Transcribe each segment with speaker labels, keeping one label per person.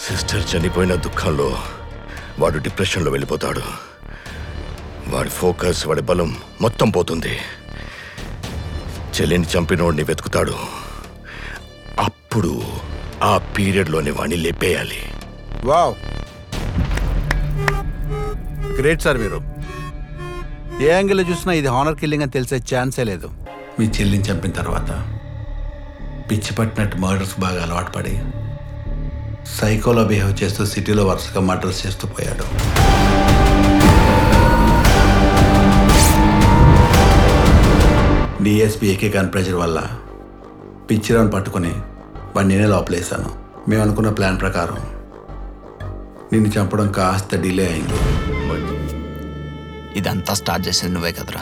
Speaker 1: sister చనిపోయిన దుఃఖంలో వాడు డిప్రెషన్లో వెళ్ళిపోతాడు వాడి ఫోకస్ వాడి బలం మొత్తం పోతుంది చెల్లిని చంపినోడిని వెతుకుతాడు అప్పుడు ఆ పీరియడ్లోనే వాడిని లేపేయాలి
Speaker 2: వావ్ గ్రేట్ సార్ మీరు ఏ యాంగిల్లో చూసినా ఇది హానర్ కిల్లింగ్ అని తెలిసే ఛాన్సే లేదు మీ చెల్లిని చంపిన తర్వాత పిచ్చి పట్టినట్టు మర్డర్స్ బాగా అలవాటు పడి సైకోలో బిహేవ్ చేస్తూ సిటీలో వరుసగా మర్డర్స్ చేస్తూ పోయాడు డిఎస్పీ ఏకే కాన్ ప్రెషర్ వల్ల పిచ్చిరావుని పట్టుకొని వాడిని నేనే లోపలేశాను మేము అనుకున్న ప్లాన్ ప్రకారం నిన్ను చంపడం కాస్త డిలే అయింది
Speaker 3: ఇదంతా స్టార్ట్ చేసేది నువ్వే కదరా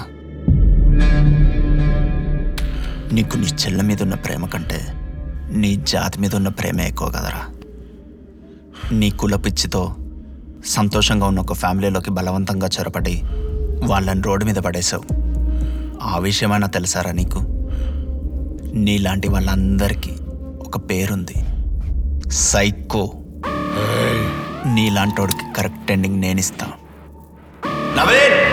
Speaker 3: నీకు నీ చెల్ల మీద ఉన్న ప్రేమ కంటే నీ జాతి మీద ఉన్న ప్రేమే ఎక్కువ కదరా నీ కుల పిచ్చితో సంతోషంగా ఉన్న ఒక ఫ్యామిలీలోకి బలవంతంగా చొరపడి వాళ్ళని రోడ్డు మీద పడేశావు ఆ విషయమైనా తెలుసారా నీకు నీలాంటి వాళ్ళందరికీ ఒక పేరుంది సైకో నీలాంటోడికి కరెక్ట్ ఎండింగ్ నేనిస్తా నవీన్